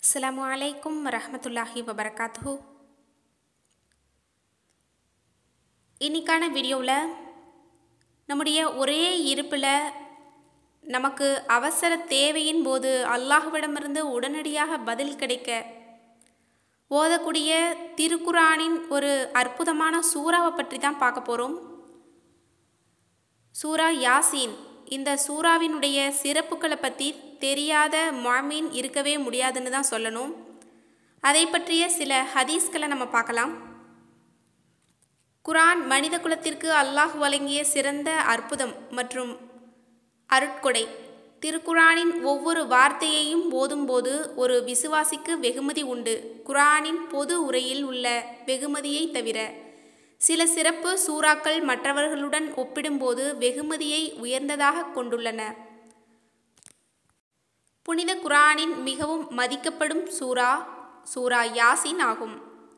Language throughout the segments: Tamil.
அஸ்ஸலாமு அலைக்கும் வரஹ்மத்துல்லாஹி வபரகாத்துஹு இன்னைக்கான வீடியோவில் நம்முடைய ஒரே இருப்பில் நமக்கு அவசர தேவையின் போது அல்லாஹ்விடமிருந்து உடனடியாக பதில் கிடைக்க ஓதக்கூடிய திருக்குரானின் ஒரு அற்புதமான சூறாவை பற்றி தான் பார்க்க போகிறோம் சூரா யாசீன் இந்த சூறாவினுடைய சிறப்புகளை பற்றி தெரியாத மாமீன் இருக்கவே முடியாதுன்னு தான் சொல்லணும் அதை பற்றிய சில ஹதீஸ்களை நம்ம பார்க்கலாம் குரான் மனித குலத்திற்கு அல்லாஹ் வழங்கிய சிறந்த அற்புதம் மற்றும் அருட்கொடை திருக்குரானின் ஒவ்வொரு வார்த்தையையும் போதும்போது ஒரு விசுவாசிக்கு வெகுமதி உண்டு குரானின் பொது உரையில் உள்ள வெகுமதியை தவிர சில சிறப்பு சூறாக்கள் மற்றவர்களுடன் ஒப்பிடும்போது வெகுமதியை உயர்ந்ததாக கொண்டுள்ளன புனித குரானின் மிகவும் மதிக்கப்படும் சூரா சூரா யாசின் ஆகும்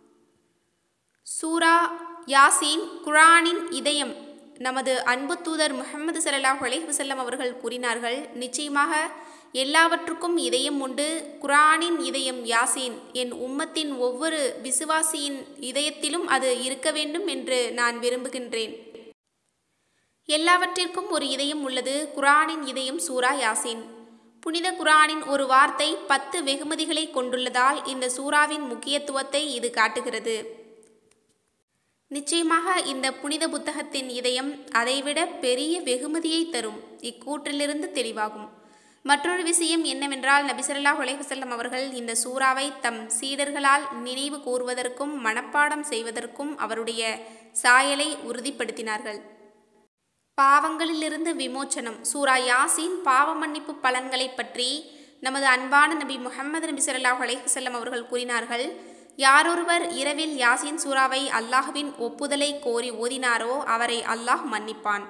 சூரா யாசின் குரானின் இதயம் நமது அன்பு தூதர் முகமது சல்லாஹ் அலைஹுசல்லம் அவர்கள் கூறினார்கள் நிச்சயமாக எல்லாவற்றுக்கும் இதயம் உண்டு குரானின் இதயம் யாசீன் என் உம்மத்தின் ஒவ்வொரு விசுவாசியின் இதயத்திலும் அது இருக்க வேண்டும் என்று நான் விரும்புகின்றேன் எல்லாவற்றிற்கும் ஒரு இதயம் உள்ளது குரானின் இதயம் சூரா யாசீன் புனித குரானின் ஒரு வார்த்தை பத்து வெகுமதிகளை கொண்டுள்ளதால் இந்த சூறாவின் முக்கியத்துவத்தை இது காட்டுகிறது நிச்சயமாக இந்த புனித புத்தகத்தின் இதயம் அதைவிட பெரிய வெகுமதியை தரும் இக்கூற்றிலிருந்து தெளிவாகும் மற்றொரு விஷயம் என்னவென்றால் நபிசல்லா உலைஹுசல்லம் அவர்கள் இந்த சூறாவை தம் சீடர்களால் நினைவு கூறுவதற்கும் மனப்பாடம் செய்வதற்கும் அவருடைய சாயலை உறுதிப்படுத்தினார்கள் பாவங்களிலிருந்து விமோச்சனம் சூரா யாசின் பாவ மன்னிப்பு பலன்களை பற்றி நமது அன்பான நபி முகமது நபி சல்லாஹ் அலைஹுசல்லம் அவர்கள் கூறினார்கள் யாரொருவர் இரவில் யாசின் சூறாவை அல்லாஹுவின் ஒப்புதலை கோரி ஓதினாரோ அவரை அல்லாஹ் மன்னிப்பான்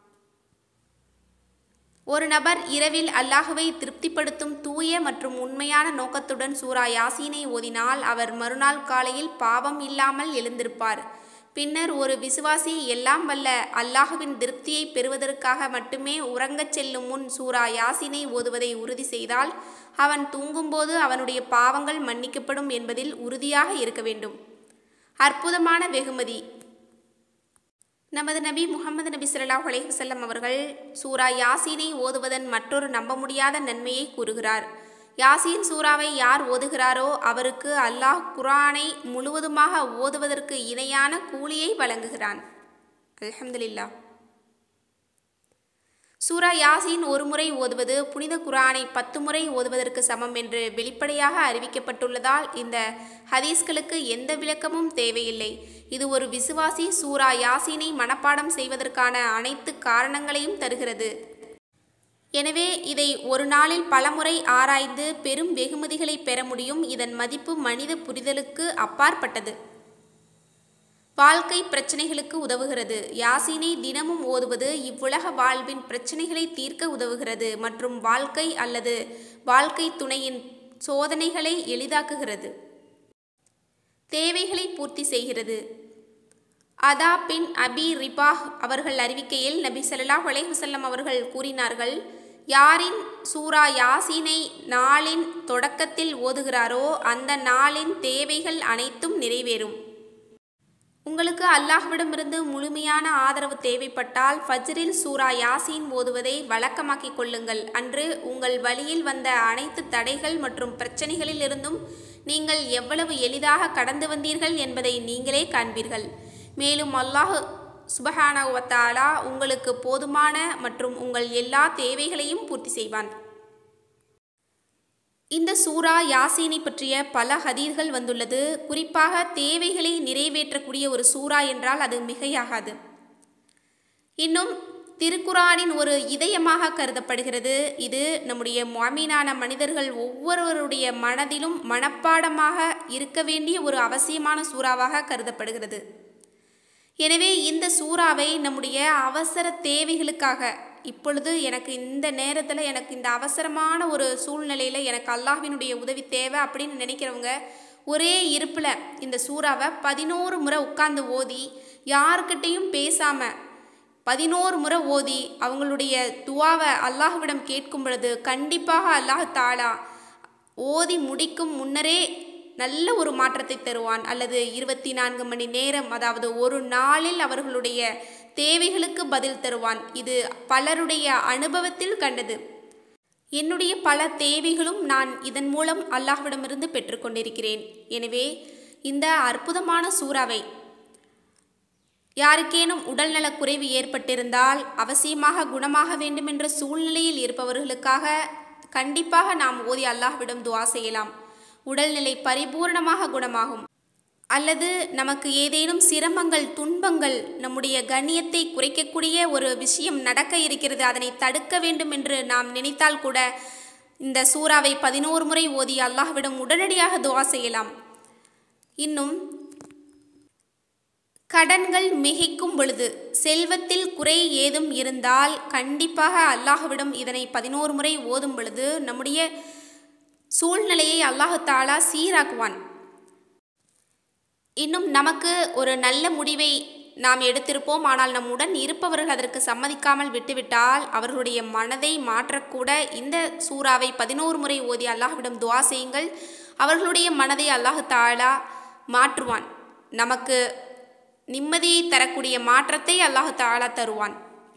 ஒரு நபர் இரவில் அல்லாஹுவை திருப்திப்படுத்தும் தூய மற்றும் உண்மையான நோக்கத்துடன் சூரா யாசீனை ஓதினால் அவர் மறுநாள் காலையில் பாவம் இல்லாமல் எழுந்திருப்பார் பின்னர் ஒரு விசுவாசி எல்லாம் வல்ல அல்லாஹுவின் திருப்தியை பெறுவதற்காக மட்டுமே உறங்கச் செல்லும் முன் சூரா யாசினை ஓதுவதை உறுதி செய்தால் அவன் தூங்கும்போது அவனுடைய பாவங்கள் மன்னிக்கப்படும் என்பதில் உறுதியாக இருக்க வேண்டும் அற்புதமான வெகுமதி நமது நபி முகமது நபி சொல்லாஹ் அலைஹுசல்லம் அவர்கள் சூரா யாசீனை ஓதுவதன் மற்றொரு நம்ப முடியாத நன்மையை கூறுகிறார் யாசீன் சூறாவை யார் ஓதுகிறாரோ அவருக்கு அல்லாஹ் குரானை முழுவதுமாக ஓதுவதற்கு இணையான கூலியை வழங்குகிறான் அலமதுல்லா சூரா யாசீன் ஒரு முறை ஓதுவது புனித குரானை பத்து முறை ஓதுவதற்கு சமம் என்று வெளிப்படையாக அறிவிக்கப்பட்டுள்ளதால் இந்த ஹதீஸ்களுக்கு எந்த விளக்கமும் தேவையில்லை இது ஒரு விசுவாசி சூரா யாசீனை மனப்பாடம் செய்வதற்கான அனைத்து காரணங்களையும் தருகிறது எனவே இதை ஒரு நாளில் பலமுறை ஆராய்ந்து பெரும் வெகுமதிகளை பெற முடியும் இதன் மதிப்பு மனித புரிதலுக்கு அப்பாற்பட்டது வாழ்க்கை பிரச்சனைகளுக்கு உதவுகிறது யாசினை தினமும் ஓதுவது இவ்வுலக வாழ்வின் பிரச்சனைகளை தீர்க்க உதவுகிறது மற்றும் வாழ்க்கை அல்லது வாழ்க்கை துணையின் சோதனைகளை எளிதாக்குகிறது தேவைகளை பூர்த்தி செய்கிறது அதா பின் அபி ரிபாஹ் அவர்கள் அறிவிக்கையில் நபி சல்லாஹ் அலைஹுசல்லம் அவர்கள் கூறினார்கள் யாரின் சூரா யாசீனை நாளின் தொடக்கத்தில் ஓதுகிறாரோ அந்த நாளின் தேவைகள் அனைத்தும் நிறைவேறும் உங்களுக்கு அல்லாஹ்விடமிருந்து முழுமையான ஆதரவு தேவைப்பட்டால் ஃபஜ்ரில் சூரா யாசீன் ஓதுவதை வழக்கமாக்கிக் கொள்ளுங்கள் அன்று உங்கள் வழியில் வந்த அனைத்து தடைகள் மற்றும் பிரச்சனைகளிலிருந்தும் நீங்கள் எவ்வளவு எளிதாக கடந்து வந்தீர்கள் என்பதை நீங்களே காண்பீர்கள் மேலும் அல்லாஹ் சுபஹானவத்தாலா உங்களுக்கு போதுமான மற்றும் உங்கள் எல்லா தேவைகளையும் பூர்த்தி செய்வான் இந்த சூரா யாசீனை பற்றிய பல ஹதீர்கள் வந்துள்ளது குறிப்பாக தேவைகளை நிறைவேற்றக்கூடிய ஒரு சூரா என்றால் அது மிகையாகாது இன்னும் திருக்குரானின் ஒரு இதயமாக கருதப்படுகிறது இது நம்முடைய மாமீனான மனிதர்கள் ஒவ்வொருவருடைய மனதிலும் மனப்பாடமாக இருக்க வேண்டிய ஒரு அவசியமான சூறாவாக கருதப்படுகிறது எனவே இந்த சூறாவை நம்முடைய அவசர தேவைகளுக்காக இப்பொழுது எனக்கு இந்த நேரத்தில் எனக்கு இந்த அவசரமான ஒரு சூழ்நிலையில் எனக்கு அல்லாஹினுடைய உதவி தேவை அப்படின்னு நினைக்கிறவங்க ஒரே இருப்பில் இந்த சூறாவை பதினோரு முறை உட்கார்ந்து ஓதி யாருக்கிட்டேயும் பேசாமல் பதினோரு முறை ஓதி அவங்களுடைய துவாவை அல்லாஹ்விடம் கேட்கும் பொழுது கண்டிப்பாக அல்லாஹ் தாலா ஓதி முடிக்கும் முன்னரே நல்ல ஒரு மாற்றத்தை தருவான் அல்லது இருபத்தி நான்கு மணி நேரம் அதாவது ஒரு நாளில் அவர்களுடைய தேவைகளுக்கு பதில் தருவான் இது பலருடைய அனுபவத்தில் கண்டது என்னுடைய பல தேவைகளும் நான் இதன் மூலம் அல்லாஹ்விடமிருந்து பெற்றுக்கொண்டிருக்கிறேன் எனவே இந்த அற்புதமான சூறாவை யாருக்கேனும் உடல்நலக் குறைவு ஏற்பட்டிருந்தால் அவசியமாக குணமாக வேண்டும் என்ற சூழ்நிலையில் இருப்பவர்களுக்காக கண்டிப்பாக நாம் ஓதி அல்லாஹ்விடம் துவா செய்யலாம் உடல்நிலை பரிபூர்ணமாக குணமாகும் அல்லது நமக்கு ஏதேனும் சிரமங்கள் துன்பங்கள் நம்முடைய கண்ணியத்தை குறைக்கக்கூடிய ஒரு விஷயம் நடக்க இருக்கிறது அதனை தடுக்க வேண்டும் என்று நாம் நினைத்தால் கூட இந்த சூறாவை பதினோரு முறை ஓதி அல்லாஹ்விடம் உடனடியாக துவா செய்யலாம் இன்னும் கடன்கள் மிகைக்கும் பொழுது செல்வத்தில் குறை ஏதும் இருந்தால் கண்டிப்பாக அல்லாஹ்விடம் இதனை பதினோரு முறை ஓதும் பொழுது நம்முடைய சூழ்நிலையை அல்லாஹு தாலா சீராக்குவான் இன்னும் நமக்கு ஒரு நல்ல முடிவை நாம் எடுத்திருப்போம் ஆனால் நம்முடன் இருப்பவர்கள் அதற்கு சம்மதிக்காமல் விட்டுவிட்டால் அவர்களுடைய மனதை மாற்றக்கூட இந்த சூறாவை பதினோரு முறை ஓதி அல்லாஹ்விடம் துவா செய்யுங்கள் அவர்களுடைய மனதை அல்லாஹு தாலா மாற்றுவான் நமக்கு நிம்மதியை தரக்கூடிய மாற்றத்தை அல்லாஹு தாலா தருவான்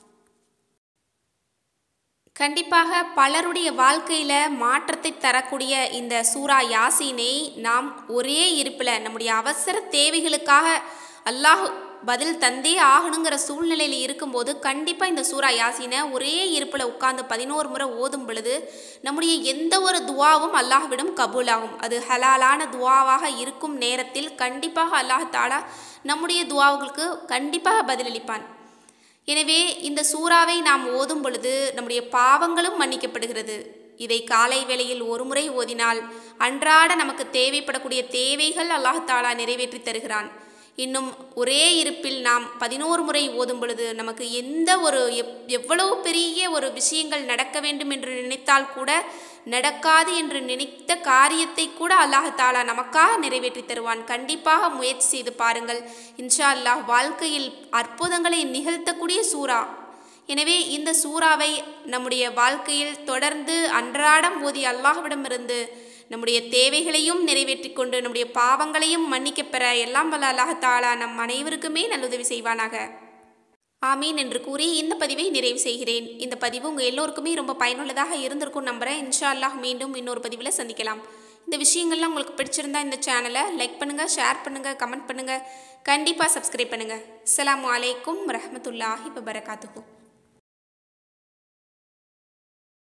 கண்டிப்பாக பலருடைய வாழ்க்கையில் மாற்றத்தை தரக்கூடிய இந்த சூரா யாசீனை நாம் ஒரே இருப்பில் நம்முடைய அவசர தேவைகளுக்காக அல்லாஹ் பதில் தந்தே ஆகணுங்கிற சூழ்நிலையில் இருக்கும்போது கண்டிப்பாக இந்த சூரா யாசீனை ஒரே இருப்பில் உட்கார்ந்து பதினோரு முறை ஓதும் பொழுது நம்முடைய எந்த ஒரு துவாவும் அல்லாஹ்விடம் கபூலாகும் அது ஹலாலான துவாவாக இருக்கும் நேரத்தில் கண்டிப்பாக அல்லாஹ் தாலா நம்முடைய துவாவுகளுக்கு கண்டிப்பாக பதிலளிப்பான் எனவே இந்த சூறாவை நாம் ஓதும் பொழுது நம்முடைய பாவங்களும் மன்னிக்கப்படுகிறது இதை காலை வேளையில் ஒரு முறை ஓதினால் அன்றாட நமக்கு தேவைப்படக்கூடிய தேவைகள் அல்லாஹ் தாலா நிறைவேற்றி தருகிறான் இன்னும் ஒரே இருப்பில் நாம் பதினோரு முறை ஓதும் பொழுது நமக்கு எந்த ஒரு எவ் எவ்வளவு பெரிய ஒரு விஷயங்கள் நடக்க வேண்டும் என்று நினைத்தால் கூட நடக்காது என்று நினைத்த காரியத்தை கூட அல்லாஹ் தாலா நமக்காக நிறைவேற்றி தருவான் கண்டிப்பாக முயற்சி செய்து பாருங்கள் இன்ஷா அல்லாஹ் வாழ்க்கையில் அற்புதங்களை நிகழ்த்தக்கூடிய சூறா எனவே இந்த சூறாவை நம்முடைய வாழ்க்கையில் தொடர்ந்து அன்றாடம் ஓதி அல்லாஹ்விடமிருந்து நம்முடைய தேவைகளையும் நிறைவேற்றி கொண்டு நம்முடைய பாவங்களையும் மன்னிக்கப் பெற எல்லாம் வல்ல அல்லாஹாலா நம் அனைவருக்குமே நல்லுதவி செய்வானாக ஆமீன் என்று கூறி இந்த பதிவை நிறைவு செய்கிறேன் இந்த பதிவு உங்கள் எல்லோருக்குமே ரொம்ப பயனுள்ளதாக இருந்திருக்கும் நம்புகிறேன் இன்ஷா அல்லாஹ் மீண்டும் இன்னொரு பதிவில் சந்திக்கலாம் இந்த விஷயங்கள்லாம் உங்களுக்கு பிடிச்சிருந்தா இந்த சேனலை லைக் பண்ணுங்கள் ஷேர் பண்ணுங்கள் கமெண்ட் பண்ணுங்கள் கண்டிப்பாக சப்ஸ்கிரைப் பண்ணுங்கள் அஸ்ஸலாமு அலைக்கும் வரஹ்மத்துல்லாஹி வபரகாத்துஹு